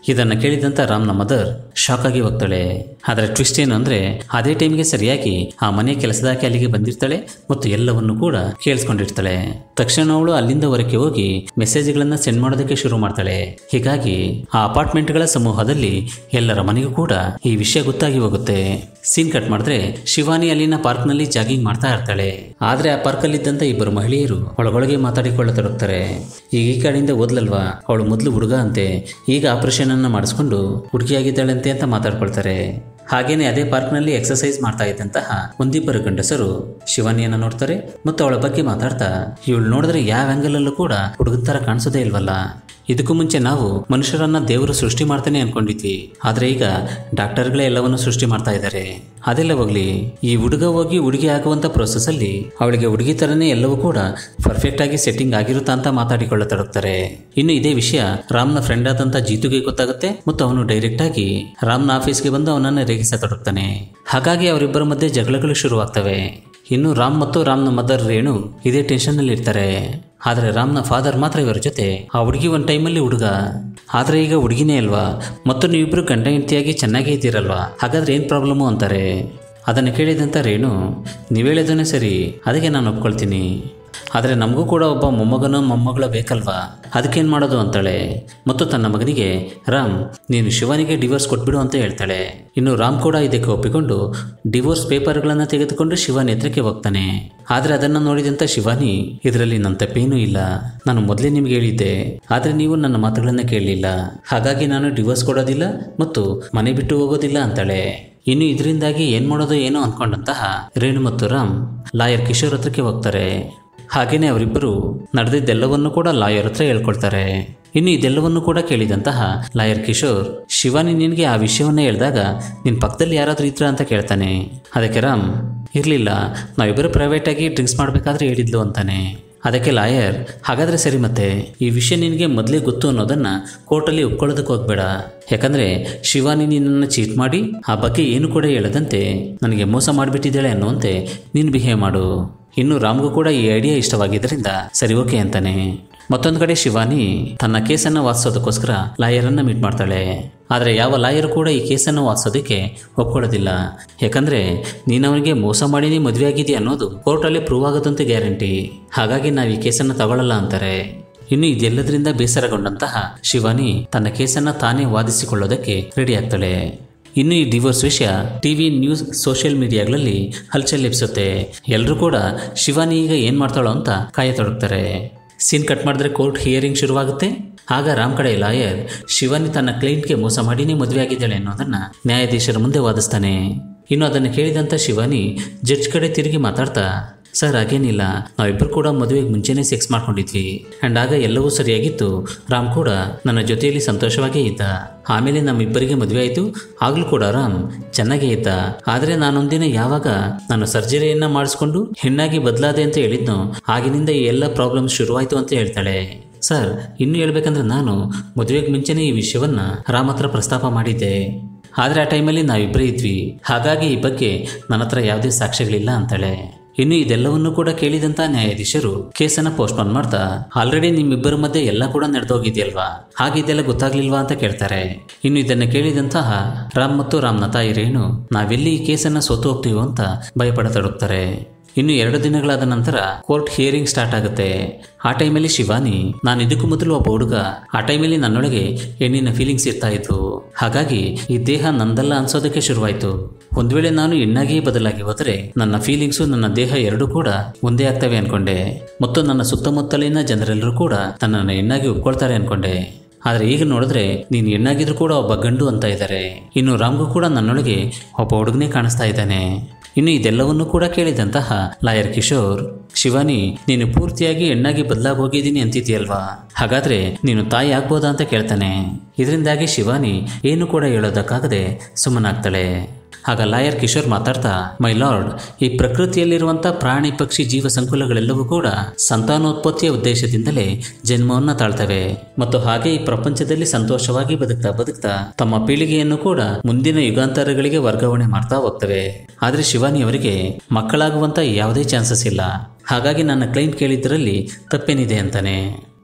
ಇದನ್ನ ಕೇಳಿದಂತ ರಾಮ್ನ ಮದರ್ ಶಾಕ್ ಆಗಿ ಹೋಗ್ತಾಳೆ ಆದರೆ ಟ್ವಿಸ್ಟ್ ಏನು ಅಂದ್ರೆ ಅದೇ ಟೈಮ್ಗೆ ಸರಿಯಾಗಿ ಆ ಮನೆ ಕೆಲಸದಾಕೆ ಅಲ್ಲಿಗೆ ಬಂದಿರ್ತಾಳೆ ಮತ್ತು ಎಲ್ಲವನ್ನು ಕೂಡ ಕೇಳಿಸ್ಕೊಂಡಿರ್ತಾಳೆ ತಕ್ಷಣ ಅವಳು ಅಲ್ಲಿಂದ ಹೊರಕ್ಕೆ ಹೋಗಿ ಮೆಸೇಜ್ಗಳನ್ನ ಸೆಂಡ್ ಮಾಡೋದಕ್ಕೆ ಶುರು ಮಾಡ್ತಾಳೆ ಹೀಗಾಗಿ ಆ ಅಪಾರ್ಟ್ಮೆಂಟ್ಗಳ ಸಮೂಹದಲ್ಲಿ ಎಲ್ಲರ ಮನೆಗೂ ಕೂಡ ಈ ವಿಷಯ ಗೊತ್ತಾಗಿ ಹೋಗುತ್ತೆ ಸೀನ್ ಕಟ್ ಮಾಡಿದ್ರೆ ಶಿವಾನಿ ಅಲ್ಲಿನ ಪಾರ್ಕ್ನಲ್ಲಿ ಜಾಗಿಂಗ್ ಮಾಡ್ತಾ ಇರ್ತಾಳೆ ಆದ್ರೆ ಆ ಪಾರ್ಕಲ್ಲಿದ್ದಂತ ಇಬ್ಬರು ಮಹಿಳೆಯರು ಒಳಗೊಳಗೆ ಮಾತಾಡಿಕೊಳ್ಳತೊಡಗ್ತಾರೆ ಈಗ ಈ ಕಡೆಯಿಂದ ಓದ್ಲಲ್ವಾ ಅವಳು ಮೊದಲು ಹುಡುಗ ಅಂತೆ ಈಗ ಆಪರೇಷನ್ ಅನ್ನ ಮಾಡಿಸ್ಕೊಂಡು ಹುಡುಗಿಯಾಗಿದ್ದಾಳಂತೆ ಅಂತ ಮಾತಾಡ್ಕೊಳ್ತಾರೆ ಹಾಗೇನೆ ಅದೇ ಪಾರ್ಕ್ನಲ್ಲಿ ಎಕ್ಸರ್ಸೈಸ್ ಮಾಡ್ತಾ ಇದ್ದಂತಹ ಒಂದಿಬ್ಬರು ಗಂಡಸರು ಶಿವಾನಿಯನ್ನ ನೋಡ್ತಾರೆ ಮತ್ತು ಅವಳ ಬಗ್ಗೆ ಮಾತಾಡ್ತಾ ಇವಳು ನೋಡಿದ್ರೆ ಯಾವ ಆಂಗಲ್ ಅಲ್ಲೂ ಕೂಡ ಹುಡುಗನ ತರ ಕಾಣಿಸೋದೇ ಇಲ್ವಲ್ಲ ಇದಕ್ಕೂ ಮುಂಚೆ ನಾವು ಮನುಷ್ಯರನ್ನ ದೇವರು ಸೃಷ್ಟಿ ಮಾಡ್ತಾನೆ ಅನ್ಕೊಂಡಿದ್ವಿ ಆದ್ರೆ ಈಗ ಡಾಕ್ಟರ್ಗಳೇ ಎಲ್ಲವನ್ನು ಸೃಷ್ಟಿ ಮಾಡ್ತಾ ಇದ್ದಾರೆ ಅದೆಲ್ಲ ಹೋಗ್ಲಿ ಈ ಹುಡುಗ ಹೋಗಿ ಹುಡುಗಿ ಆಗುವಂತ ಪ್ರೋಸೆಸ್ ಅಲ್ಲಿ ಅವಳಿಗೆ ಹುಡುಗಿ ತರನೇ ಎಲ್ಲವೂ ಕೂಡ ಪರ್ಫೆಕ್ಟ್ ಆಗಿ ಸೆಟ್ಟಿಂಗ್ ಆಗಿರುತ್ತಾ ಅಂತ ಮಾತಾಡಿಕೊಳ್ಳತೊಡಗ್ತಾರೆ ಇನ್ನು ಇದೇ ವಿಷಯ ರಾಮ್ನ ಫ್ರೆಂಡ್ ಆದಂತ ಜೀತುಗೆ ಗೊತ್ತಾಗುತ್ತೆ ಮತ್ತು ಅವನು ಡೈರೆಕ್ಟ್ ಆಗಿ ರಾಮ್ನ ಆಫೀಸ್ಗೆ ಬಂದು ಅವನನ್ನ ರೇಗಿಸತೊಡಗ್ತಾನೆ ಹಾಗಾಗಿ ಅವರಿಬ್ಬರ ಮಧ್ಯೆ ಜಗಳಗಳು ಶುರುವಾಗ್ತವೆ ಇನ್ನು ರಾಮ್ ಮತ್ತು ರಾಮ್ನ ಮದರ್ ರೇಣು ಇದೇ ಟೆನ್ಷನ್ ನಲ್ಲಿ ಇರ್ತಾರೆ ಆದ್ರೆ ರಾಮ್ನ ಫಾದರ್ ಮಾತ್ರ ಇವರ ಜೊತೆ ಆ ಹುಡುಗಿ ಒಂದು ಟೈಮಲ್ಲಿ ಹುಡುಗ ಆದ್ರೆ ಈಗ ಹುಡುಗಿನೇ ಅಲ್ವಾ ಮತ್ತು ನೀವಿಬ್ರು ಗಂಡ ಹೆಂಡತಿಯಾಗಿ ಚೆನ್ನಾಗೇ ಇದ್ದೀರಲ್ವಾ ಹಾಗಾದ್ರೆ ಏನು ಪ್ರಾಬ್ಲಮ್ಮು ಅಂತಾರೆ ಅದನ್ನು ಕೇಳಿದಂಥ ರೇಣು ನೀವು ಹೇಳಿದನೇ ಸರಿ ಅದಕ್ಕೆ ನಾನು ಒಪ್ಕೊಳ್ತೀನಿ ಆದರೆ ನಮಗೂ ಕೂಡ ಒಬ್ಬ ಮೊಮ್ಮಗನೋ ಮೊಮ್ಮಗಳ ಬೇಕಲ್ವಾ ಅದಕ್ಕೇನು ಮಾಡೋದು ಅಂತಾಳೆ ಮತ್ತು ತನ್ನ ಮಗನಿಗೆ ರಾಮ್ ನೀನು ಶಿವನಿಗೆ ಡಿವೋರ್ಸ್ ಕೊಟ್ಬಿಡು ಅಂತ ಹೇಳ್ತಾಳೆ ಇನ್ನು ರಾಮ್ ಕೂಡ ಇದಕ್ಕೆ ಒಪ್ಪಿಕೊಂಡು ಡಿವೋರ್ಸ್ ಪೇಪರ್ಗಳನ್ನು ತೆಗೆದುಕೊಂಡು ಶಿವಾನಿ ಹತ್ರಕ್ಕೆ ಹೋಗ್ತಾನೆ ಆದರೆ ಅದನ್ನು ನೋಡಿದಂಥ ಶಿವಾನಿ ಇದರಲ್ಲಿ ನನ್ನ ತಪ್ಪೇನೂ ಇಲ್ಲ ನಾನು ಮೊದಲೇ ನಿಮ್ಗೆ ಹೇಳಿದ್ದೆ ಆದರೆ ನೀವು ನನ್ನ ಮಾತುಗಳನ್ನು ಕೇಳಲಿಲ್ಲ ಹಾಗಾಗಿ ನಾನು ಡಿವೋರ್ಸ್ ಕೊಡೋದಿಲ್ಲ ಮತ್ತು ಮನೆ ಬಿಟ್ಟು ಹೋಗೋದಿಲ್ಲ ಅಂತಾಳೆ ಇನ್ನು ಇದರಿಂದಾಗಿ ಏನ್ ಮಾಡೋದು ಏನೋ ಅಂದ್ಕೊಂಡಂತಹ ರೇಣು ಮತ್ತು ರಾಮ್ ಲಾಯರ್ ಕಿಶೋರ್ ಹತ್ರಕ್ಕೆ ಹೋಗ್ತಾರೆ ಹಾಗೇನೆ ಅವರಿಬ್ಬರು ನಡೆದಿದ್ದೆಲ್ಲವನ್ನು ಕೂಡ ಲಾಯರ್ ಹತ್ರ ಹೇಳ್ಕೊಳ್ತಾರೆ ಇನ್ನು ಇದೆಲ್ಲವನ್ನು ಕೂಡ ಕೇಳಿದಂತಹ ಲಾಯರ್ ಕಿಶೋರ್ ಶಿವಾನಿ ನಿನಗೆ ಆ ವಿಷಯವನ್ನ ಹೇಳಿದಾಗ ನಿನ್ನ ಪಕ್ಕದಲ್ಲಿ ಯಾರಾದರೂ ಇದ್ರ ಅಂತ ಕೇಳ್ತಾನೆ ಅದಕ್ಕೆ ರಾಮ್ ಇರಲಿಲ್ಲ ನಾವಿಬ್ಬರು ಪ್ರೈವೇಟ್ ಆಗಿ ಡ್ರಿಂಕ್ಸ್ ಮಾಡಬೇಕಾದ್ರೆ ಹೇಳಿದ್ಲು ಅಂತಾನೆ ಅದಕ್ಕೆ ಲಾಯರ್ ಹಾಗಾದ್ರೆ ಸರಿ ಮತ್ತೆ ಈ ವಿಷಯ ನಿನಗೆ ಮೊದಲೇ ಗೊತ್ತು ಅನ್ನೋದನ್ನ ಕೋರ್ಟಲ್ಲಿ ಒಪ್ಕೊಳ್ಳೋದಕ್ಕೆ ಹೋಗ್ಬೇಡ ಯಾಕಂದ್ರೆ ಶಿವಾನಿ ನಿನ್ನನ್ನು ಚೀಟ್ ಮಾಡಿ ಆ ಬಗ್ಗೆ ಏನು ಕೂಡ ಹೇಳದಂತೆ ನನಗೆ ಮೋಸ ಮಾಡಿಬಿಟ್ಟಿದ್ದಾಳೆ ಅನ್ನುವಂತೆ ನೀನು ಬಿಹೇವ್ ಮಾಡು ಇನ್ನು ರಾಮ್ಗೂ ಕೂಡ ಈ ಐಡಿಯಾ ಇಷ್ಟವಾಗಿದ್ದರಿಂದ ಸರಿ ಓಕೆ ಅಂತಾನೆ ಮತ್ತೊಂದು ಕಡೆ ಶಿವಾನಿ ತನ್ನ ಕೇಸನ್ನು ವಾದಿಸೋದಕ್ಕೋಸ್ಕರ ಲಾಯರನ್ನ ಮೀಟ್ ಮಾಡ್ತಾಳೆ ಆದರೆ ಯಾವ ಲಾಯರ್ ಕೂಡ ಈ ಕೇಸನ್ನು ವಾದಿಸೋದಕ್ಕೆ ಒಪ್ಕೊಳ್ಳೋದಿಲ್ಲ ಯಾಕಂದ್ರೆ ನೀನು ಅವನಿಗೆ ಮೋಸ ಮಾಡಿನೇ ಮದುವೆ ಆಗಿದೆಯಾ ಅನ್ನೋದು ಕೋರ್ಟಲ್ಲಿ ಪ್ರೂವ್ ಆಗೋದಂತೆ ಗ್ಯಾರಂಟಿ ಹಾಗಾಗಿ ನಾವು ಈ ಕೇಸನ್ನು ತಗೊಳ್ಳಲ್ಲ ಅಂತಾರೆ ಇನ್ನು ಇದೆಲ್ಲದರಿಂದ ಬೇಸರಗೊಂಡಂತಹ ಶಿವಾನಿ ತನ್ನ ಕೇಸನ್ನ ತಾನೇ ವಾದಿಸಿಕೊಳ್ಳೋದಕ್ಕೆ ರೆಡಿ ಆಗ್ತಾಳೆ ಇನ್ನು ಈ ಡಿವೋರ್ಸ್ ವಿಷಯ ಟಿವಿ ನ್ಯೂಸ್ ಸೋಷಿಯಲ್ ಮೀಡಿಯಾಗಳಲ್ಲಿ ಹಲ್ಚಲ್ ಎಬ್ಸುತ್ತೆ ಎಲ್ಲರೂ ಕೂಡ ಶಿವಾನಿ ಈಗ ಏನ್ ಮಾಡ್ತಾಳೋ ಅಂತ ಕಾಯತೊಡಗ್ತಾರೆ ಸೀನ್ ಕಟ್ ಮಾಡಿದ್ರೆ ಕೋರ್ಟ್ ಹಿಯರಿಂಗ್ ಶುರುವಾಗುತ್ತೆ ಆಗ ರಾಮ್ ಕಡೆ ಲಾಯರ್ ಶಿವಾನಿ ತನ್ನ ಕ್ಲೈಂಟ್ಗೆ ಮೋಸ ಮಾಡಿನೇ ಮದುವೆ ಆಗಿದ್ದಾಳೆ ಅನ್ನೋದನ್ನ ನ್ಯಾಯಾಧೀಶರ ಮುಂದೆ ವಾದಿಸ್ತಾನೆ ಇನ್ನು ಅದನ್ನು ಕೇಳಿದಂಥ ಶಿವಾನಿ ಜಡ್ಜ್ ಕಡೆ ತಿರುಗಿ ಮಾತಾಡ್ತಾ ಸರ್ ಹಾಗೇನಿಲ್ಲ ನಾವಿಬ್ಬರು ಕೂಡ ಮದುವೆಗೆ ಮುಂಚೆನೇ ಸೆಕ್ಸ್ ಮಾಡ್ಕೊಂಡಿದ್ವಿ ಅಂಡ್ ಆಗ ಎಲ್ಲವೂ ಸರಿಯಾಗಿತ್ತು ರಾಮ್ ಕೂಡ ನನ್ನ ಜೊತೆಯಲ್ಲಿ ಸಂತೋಷವಾಗೇ ಇದ್ದ ಆಮೇಲೆ ನಮ್ಮಿಬ್ಬರಿಗೆ ಮದುವೆ ಆಯಿತು ಆಗ್ಲೂ ಕೂಡ ರಾಮ್ ಚೆನ್ನಾಗೇ ಇದ್ದ ಆದರೆ ನಾನೊಂದಿನ ಯಾವಾಗ ನಾನು ಸರ್ಜರಿಯನ್ನ ಮಾಡಿಸ್ಕೊಂಡು ಹೆಣ್ಣಾಗಿ ಬದಲಾದೆ ಅಂತ ಹೇಳಿದ್ನೋ ಆಗಿನಿಂದ ಈ ಎಲ್ಲ ಪ್ರಾಬ್ಲಮ್ ಶುರುವಾಯಿತು ಅಂತ ಹೇಳ್ತಾಳೆ ಸರ್ ಇನ್ನು ಹೇಳ್ಬೇಕಂದ್ರೆ ನಾನು ಮದುವೆಗೆ ಮುಂಚೆನೇ ಈ ವಿಷಯವನ್ನ ರಾಮ್ ಹತ್ರ ಪ್ರಸ್ತಾಪ ಮಾಡಿದ್ದೆ ಆದರೆ ಆ ಟೈಮಲ್ಲಿ ನಾವಿಬ್ಬರೇ ಇದ್ವಿ ಹಾಗಾಗಿ ಈ ಬಗ್ಗೆ ನನ್ನ ಹತ್ರ ಯಾವುದೇ ಸಾಕ್ಷ್ಯಗಳಿಲ್ಲ ಅಂತಾಳೆ ಇನ್ನು ಇದೆಲ್ಲವನ್ನು ಕೂಡ ಕೇಳಿದಂತ ನ್ಯಾಯಾಧೀಶರು ಕೇಸನ್ನ ಪೋಸ್ಟ್ಪೋನ್ ಮಾಡ್ತಾ ಆಲ್ರೆಡಿ ನಿಮ್ಮಿಬ್ಬರ ಮಧ್ಯೆ ಎಲ್ಲ ಕೂಡ ನಡೆದೋಗಿದೆಯಲ್ವಾ ಹಾಗೆ ಇದೆಲ್ಲ ಗೊತ್ತಾಗ್ಲಿಲ್ವಾ ಅಂತ ಕೇಳ್ತಾರೆ ಇನ್ನು ಇದನ್ನ ಕೇಳಿದಂತಹ ರಾಮ್ ಮತ್ತು ರಾಮ್ನ ತಾಯಿ ರೇಣು ನಾವೆಲ್ಲಿ ಈ ಕೇಸನ್ನ ಸೋತು ಹೋಗ್ತೀವೋ ಅಂತ ಭಯಪಡತೊಡಗ್ತಾರೆ ಇನ್ನು ಎರಡು ದಿನಗಳಾದ ನಂತರ ಕೋರ್ಟ್ ಹಿಯರಿಂಗ್ ಸ್ಟಾರ್ಟ್ ಆಗುತ್ತೆ ಆ ಟೈಮಲ್ಲಿ ಶಿವಾನಿ ನಾನು ಇದಕ್ಕೂ ಮೊದಲು ಒಬ್ಬ ಹುಡುಗ ಆ ಟೈಮಲ್ಲಿ ನನ್ನೊಳಗೆ ಹೆಣ್ಣಿನ ಫೀಲಿಂಗ್ಸ್ ಇರ್ತಾ ಇತ್ತು ಹಾಗಾಗಿ ಈ ದೇಹ ನಂದಲ್ಲ ಅನ್ಸೋದಕ್ಕೆ ಶುರುವಾಯಿತು ಒಂದ್ ವೇಳೆ ನಾನು ಹೆಣ್ಣಾಗಿಯೇ ಬದಲಾಗಿ ಹೋದರೆ ನನ್ನ ಫೀಲಿಂಗ್ಸು ನನ್ನ ದೇಹ ಎರಡೂ ಕೂಡ ಒಂದೇ ಆಗ್ತವೆ ಅನ್ಕೊಂಡೆ ಮತ್ತು ನನ್ನ ಸುತ್ತಮುತ್ತಲಿನ ಜನರೆಲ್ಲರೂ ಕೂಡ ನನ್ನನ್ನು ಹೆಣ್ಣಾಗಿ ಒಪ್ಕೊಳ್ತಾರೆ ಅನ್ಕೊಂಡೆ ಆದರೆ ಈಗ ನೋಡಿದ್ರೆ ನೀನು ಹೆಣ್ಣಾಗಿದ್ರು ಕೂಡ ಒಬ್ಬ ಗಂಡು ಅಂತ ಇದ್ದಾರೆ ಇನ್ನು ರಾಮ್ಗೂ ಕೂಡ ನನ್ನೊಳಗೆ ಒಬ್ಬ ಹುಡುಗನೇ ಕಾಣಿಸ್ತಾ ಇದ್ದಾನೆ ಇನ್ನು ಇದೆಲ್ಲವನ್ನೂ ಕೂಡ ಕೇಳಿದಂತಹ ಲಾಯರ್ ಕಿಶೋರ್ ಶಿವಾನಿ ನೀನು ಪೂರ್ತಿಯಾಗಿ ಹೆಣ್ಣಾಗಿ ಬದಲಾಗಿ ಹೋಗಿದ್ದೀನಿ ಅಂತಿದ್ಯಲ್ವಾ ಹಾಗಾದ್ರೆ ನೀನು ತಾಯಿ ಆಗ್ಬೋದಾ ಅಂತ ಕೇಳ್ತಾನೆ ಇದರಿಂದಾಗಿ ಶಿವಾನಿ ಏನು ಕೂಡ ಹೇಳೋದಕ್ಕಾಗದೆ ಸುಮ್ಮನಾಗ್ತಾಳೆ ಆಗ ಲಾಯರ್ ಕಿಶೋರ್ ಮಾತಾಡ್ತಾ ಮೈ ಲಾರ್ಡ್ ಈ ಪ್ರಕೃತಿಯಲ್ಲಿರುವಂಥ ಪ್ರಾಣಿ ಪಕ್ಷಿ ಜೀವ ಸಂಕುಲಗಳೆಲ್ಲವೂ ಕೂಡ ಸಂತಾನೋತ್ಪತ್ತಿಯ ಉದ್ದೇಶದಿಂದಲೇ ಜನ್ಮವನ್ನ ತಾಳ್ತವೆ ಮತ್ತು ಹಾಗೆ ಈ ಪ್ರಪಂಚದಲ್ಲಿ ಸಂತೋಷವಾಗಿ ಬದುಕ್ತಾ ಬದುಕ್ತಾ ತಮ್ಮ ಪೀಳಿಗೆಯನ್ನು ಕೂಡ ಮುಂದಿನ ಯುಗಾಂತರಗಳಿಗೆ ವರ್ಗಾವಣೆ ಮಾಡ್ತಾ ಹೋಗ್ತವೆ ಆದ್ರೆ ಶಿವಾನಿ ಅವರಿಗೆ ಮಕ್ಕಳಾಗುವಂತ ಯಾವುದೇ ಚಾನ್ಸಸ್ ಇಲ್ಲ ಹಾಗಾಗಿ ನನ್ನ ಕ್ಲೈಂಟ್ ಕೇಳಿದ್ದರಲ್ಲಿ ತಪ್ಪೇನಿದೆ ಅಂತಾನೆ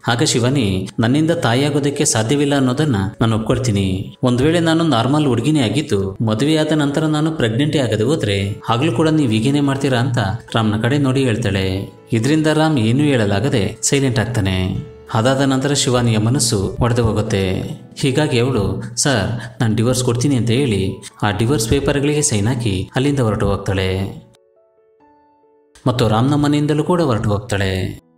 ಆಗ ಶಿವಾನಿ ನನ್ನಿಂದ ತಾಯಿಯಾಗೋದಕ್ಕೆ ಸಾಧ್ಯವಿಲ್ಲ ಅನ್ನೋದನ್ನ ನಾನು ಒಪ್ಕೊಳ್ತೀನಿ ಒಂದ್ ವೇಳೆ ನಾನು ನಾರ್ಮಲ್ ಹುಡುಗಿನೇ ಆಗಿದ್ದು ಮದುವೆಯಾದ ನಂತರ ನಾನು ಪ್ರೆಗ್ನೆಂಟೇ ಆಗದೆ ಹೋದ್ರೆ ಆಗ್ಲೂ ಕೂಡ ನೀವು ಹೀಗೇನೆ ಮಾಡ್ತೀರಾ ಅಂತ ರಾಮ್ನ ಕಡೆ ನೋಡಿ ಹೇಳ್ತಾಳೆ ಇದರಿಂದ ರಾಮ್ ಏನೂ ಹೇಳಲಾಗದೆ ಸೈಲೆಂಟ್ ಆಗ್ತಾನೆ ಅದಾದ ನಂತರ ಶಿವಾನಿಯ ಮನಸ್ಸು ಒಡೆದು ಹೋಗುತ್ತೆ ಹೀಗಾಗಿ ಅವಳು ಸರ್ ನಾನು ಡಿವೋರ್ಸ್ ಕೊಡ್ತೀನಿ ಅಂತ ಹೇಳಿ ಆ ಡಿವೋರ್ಸ್ ಪೇಪರ್ಗಳಿಗೆ ಸೈನ್ ಹಾಕಿ ಅಲ್ಲಿಂದ ಹೊರಟು ಹೋಗ್ತಾಳೆ ಮತ್ತು ರಾಮ್ನ ಮನೆಯಿಂದಲೂ ಕೂಡ ಹೊರಟು ಹೋಗ್ತಾಳೆ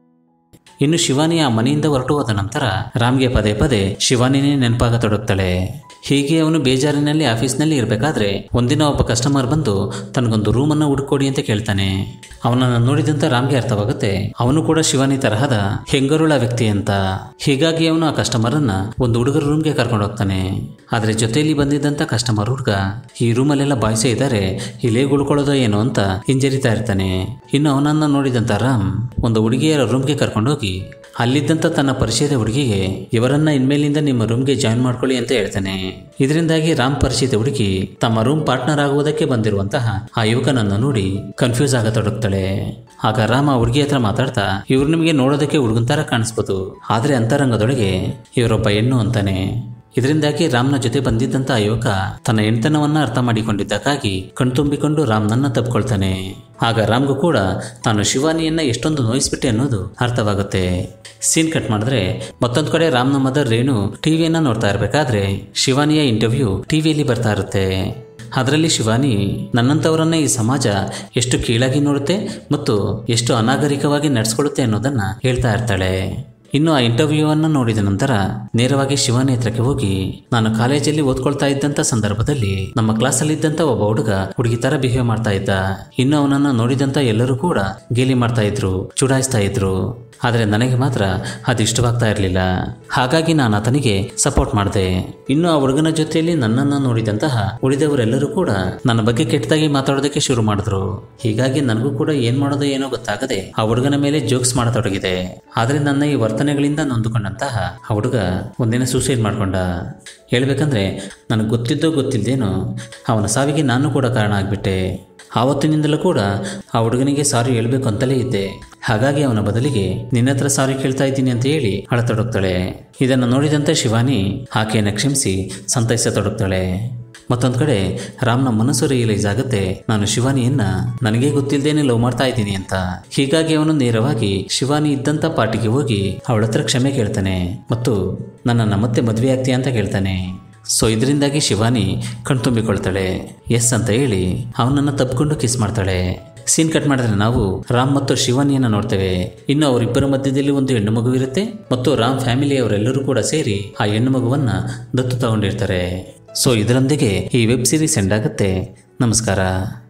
ಇನ್ನು ಶಿವಾನಿ ಆ ಮನೆಯಿಂದ ಹೊರಟು ಹೋದ ನಂತರ ರಾಮ್ಗೆ ಪದೇ ಪದೇ ಶಿವಾನಿನೇ ನೆನಪಾಗತೊಡಗ್ತಾಳೆ ಹೀಗೆ ಅವನು ಬೇಜಾರಿನಲ್ಲಿ ಆಫೀಸ್ನಲ್ಲಿ ಇರಬೇಕಾದ್ರೆ ಒಂದಿನ ಒಬ್ಬ ಕಸ್ಟಮರ್ ಬಂದು ತನಗೊಂದು ರೂಮನ್ನು ಹುಡುಕೊಡಿ ಅಂತ ಕೇಳ್ತಾನೆ ಅವನನ್ನು ನೋಡಿದಂತ ರಾಮ್ಗೆ ಅರ್ಥವಾಗುತ್ತೆ ಅವನು ಕೂಡ ಶಿವಾನಿ ತರಹದ ಹೆಂಗರುಳ ವ್ಯಕ್ತಿ ಅಂತ ಹೀಗಾಗಿ ಅವನು ಆ ಕಸ್ಟಮರನ್ನ ಒಂದು ಹುಡುಗರ ರೂಮ್ಗೆ ಕರ್ಕೊಂಡು ಹೋಗ್ತಾನೆ ಆದ್ರೆ ಜೊತೆಯಲ್ಲಿ ಬಂದಿದ್ದಂತ ಕಸ್ಟಮರ್ ಹುಡುಗ ಈ ರೂಮಲ್ಲೆಲ್ಲ ಬಾಯ್ಸೇ ಇದ್ದಾರೆ ಇಲ್ಲೇ ಉಳ್ಕೊಳ್ಳೋದೋ ಏನೋ ಅಂತ ಹಿಂಜರಿತಾ ಇರ್ತಾನೆ ಇನ್ನು ಅವನನ್ನ ನೋಡಿದಂತ ರಾಮ್ ಒಂದು ಹುಡುಗಿಯರ ರೂಮ್ಗೆ ಕರ್ಕೊಂಡೋಗಿ ಅಲ್ಲಿದ್ದಂಥ ತನ್ನ ಪರಿಚಯದ ಹುಡುಗಿಗೆ ಇವರನ್ನ ಇನ್ಮೇಲಿಂದ ನಿಮ್ಮ ರೂಮ್ಗೆ ಜಾಯಿನ್ ಮಾಡ್ಕೊಳ್ಳಿ ಅಂತ ಹೇಳ್ತಾನೆ ಇದರಿಂದಾಗಿ ರಾಮ್ ಪರಿಚಯದ ಹುಡುಗಿ ತಮ್ಮ ರೂಮ್ ಪಾರ್ಟ್ನರ್ ಆಗುವುದಕ್ಕೆ ಬಂದಿರುವಂತಹ ಆ ಯುವಕನನ್ನು ನೋಡಿ ಕನ್ಫ್ಯೂಸ್ ಆಗತೊಡಗ್ತಾಳೆ ಆಗ ರಾಮ್ ಆ ಹುಡುಗಿ ಹತ್ರ ಮಾತಾಡ್ತಾ ಇವ್ರು ನಿಮಗೆ ನೋಡೋದಕ್ಕೆ ಹುಡುಗನ್ ತರ ಕಾಣಿಸ್ಬೋದು ಆದ್ರೆ ಅಂತರಂಗದೊಳಗೆ ಇವರೊಬ್ಬ ಹೆಣ್ಣು ಅಂತಾನೆ ಇದರಿಂದಾಗಿ ರಾಮ್ನ ಜೊತೆ ಬಂದಿದ್ದಂತ ಆ ಯುವಕ ತನ್ನ ಹೆಣ್ತನವನ್ನ ಅರ್ಥ ಮಾಡಿಕೊಂಡಿದ್ದಕ್ಕಾಗಿ ಕಣ್ತುಂಬಿಕೊಂಡು ರಾಮ್ನನ್ನ ತಪ್ಕೊಳ್ತಾನೆ ಆಗ ರಾಮ್ಗೂ ಕೂಡ ತಾನು ಶಿವಾನಿಯನ್ನ ಎಷ್ಟೊಂದು ನೋಯಿಸ್ಬಿಟ್ಟೆ ಅನ್ನೋದು ಅರ್ಥವಾಗುತ್ತೆ ಸೀನ್ ಕಟ್ ಮಾಡಿದ್ರೆ ಮತ್ತೊಂದು ಕಡೆ ರಾಮ್ನ ಮದರ್ ರೇಣು ಟಿವಿಯನ್ನ ನೋಡ್ತಾ ಇರಬೇಕಾದ್ರೆ ಶಿವಾನಿಯ ಇಂಟರ್ವ್ಯೂ ಟಿವಿಯಲ್ಲಿ ಬರ್ತಾ ಇರುತ್ತೆ ಅದರಲ್ಲಿ ಶಿವಾನಿ ನನ್ನಂಥವರನ್ನ ಈ ಸಮಾಜ ಎಷ್ಟು ಕೀಳಾಗಿ ನೋಡುತ್ತೆ ಮತ್ತು ಎಷ್ಟು ಅನಾಗರಿಕವಾಗಿ ನಡೆಸ್ಕೊಳ್ಳುತ್ತೆ ಅನ್ನೋದನ್ನ ಹೇಳ್ತಾ ಇರ್ತಾಳೆ ಇನ್ನು ಆ ಇಂಟರ್ವ್ಯೂವನ್ನು ನೋಡಿದ ನಂತರ ನೇರವಾಗಿ ಶಿವಾನಿ ಹತ್ರಕ್ಕೆ ಹೋಗಿ ನಾನು ಕಾಲೇಜಲ್ಲಿ ಓದ್ಕೊಳ್ತಾ ಇದ್ದಂತ ಸಂದರ್ಭದಲ್ಲಿ ನಮ್ಮ ಕ್ಲಾಸಲ್ಲಿ ಇದ್ದಂತ ಒಬ್ಬ ಹುಡುಗ ಹುಡುಗಿ ತರ ಬಿಹೇವ್ ಮಾಡ್ತಾ ಇದ್ದ ಇನ್ನು ಅವನನ್ನ ನೋಡಿದಂತ ಎಲ್ಲರೂ ಕೂಡ ಗೇಲಿ ಮಾಡ್ತಾ ಇದ್ರು ಚುಡಾಯಿಸ್ತಾ ಇದ್ರು ಆದರೆ ನನಗೆ ಮಾತ್ರ ಅದು ಇಷ್ಟವಾಗ್ತಾ ಇರಲಿಲ್ಲ ಹಾಗಾಗಿ ನಾನು ಆತನಿಗೆ ಸಪೋರ್ಟ್ ಮಾಡಿದೆ ಇನ್ನು ಆ ಹುಡುಗನ ಜೊತೆಯಲ್ಲಿ ನನ್ನನ್ನು ನೋಡಿದಂತಹ ಉಳಿದವರೆಲ್ಲರೂ ಕೂಡ ನನ್ನ ಬಗ್ಗೆ ಕೆಟ್ಟದಾಗಿ ಮಾತಾಡೋದಕ್ಕೆ ಶುರು ಮಾಡಿದ್ರು ಹೀಗಾಗಿ ನನಗೂ ಕೂಡ ಏನ್ ಮಾಡೋದು ಏನೋ ಗೊತ್ತಾಗದೆ ಆ ಹುಡುಗನ ಮೇಲೆ ಜೋಕ್ಸ್ ಮಾಡತೊಡಗಿದೆ ಆದರೆ ನನ್ನ ಈ ವರ್ತನೆಗಳಿಂದ ನೊಂದುಕೊಂಡಂತಹ ಆ ಹುಡುಗ ಒಂದಿನ ಸೂಸೈಡ್ ಮಾಡ್ಕೊಂಡ ಹೇಳ್ಬೇಕಂದ್ರೆ ನನಗೆ ಗೊತ್ತಿದ್ದೋ ಗೊತ್ತಿಲ್ದೇನೋ ಅವನ ಸಾವಿಗೆ ನಾನು ಕೂಡ ಕಾರಣ ಆಗ್ಬಿಟ್ಟೆ ಆವತ್ತಿನಿಂದಲೂ ಕೂಡ ಆ ಹುಡುಗನಿಗೆ ಸಾರಿ ಹೇಳ್ಬೇಕು ಅಂತಲೇ ಇದ್ದೆ ಹಾಗಾಗಿ ಅವನ ಬದಲಿಗೆ ನಿನ್ನ ಹತ್ರ ಸಾರಿ ಕೇಳ್ತಾ ಇದ್ದೀನಿ ಅಂತ ಹೇಳಿ ಅಳತೊಡಗ್ತಾಳೆ ಇದನ್ನು ನೋಡಿದಂತೆ ಶಿವಾನಿ ಆಕೆಯನ್ನು ಕ್ಷಮಿಸಿ ಸಂತೈಸತೊಡಗ್ತಾಳೆ ಮತ್ತೊಂದು ಕಡೆ ರಾಮ್ನ ಮನಸ್ಸು ರಿಯಲೈಸ್ ಆಗುತ್ತೆ ನಾನು ಶಿವಾನಿಯನ್ನ ನನಗೆ ಗೊತ್ತಿಲ್ಲದೇನೆ ಲವ್ ಮಾಡ್ತಾ ಇದ್ದೀನಿ ಅಂತ ಹೀಗಾಗಿ ಅವನು ನೇರವಾಗಿ ಶಿವಾನಿ ಇದ್ದಂತ ಪಾರ್ಟಿಗೆ ಹೋಗಿ ಅವಳ ಹತ್ರ ಕ್ಷಮೆ ಕೇಳ್ತಾನೆ ಮತ್ತು ನನ್ನನ್ನು ಮತ್ತೆ ಮದುವೆ ಆಗ್ತೀಯ ಅಂತ ಕೇಳ್ತಾನೆ ಸೊ ಇದರಿಂದಾಗಿ ಶಿವಾನಿ ಕಣ್ತುಂಬಿಕೊಳ್ತಾಳೆ ಎಸ್ ಅಂತ ಹೇಳಿ ಅವನನ್ನ ತಪ್ಪಿಕೊಂಡು ಕಿಸ್ ಮಾಡ್ತಾಳೆ ಸೀನ್ ಕಟ್ ಮಾಡಿದ್ರೆ ನಾವು ರಾಮ್ ಮತ್ತು ಶಿವಾನಿಯನ್ನ ನೋಡ್ತೇವೆ ಇನ್ನು ಅವರಿಬ್ಬರ ಮಧ್ಯದಲ್ಲಿ ಒಂದು ಹೆಣ್ಣು ಮಗು ಇರುತ್ತೆ ಮತ್ತು ರಾಮ್ ಫ್ಯಾಮಿಲಿಯವರೆಲ್ಲರೂ ಕೂಡ ಸೇರಿ ಆ ಹೆಣ್ಣು ಮಗುವನ್ನ ದತ್ತು ತಗೊಂಡಿರ್ತಾರೆ ಸೊ ಇದರೊಂದಿಗೆ ಈ ವೆಬ್ ಸೀರೀಸ್ ಎಂಡ್ ಆಗುತ್ತೆ ನಮಸ್ಕಾರ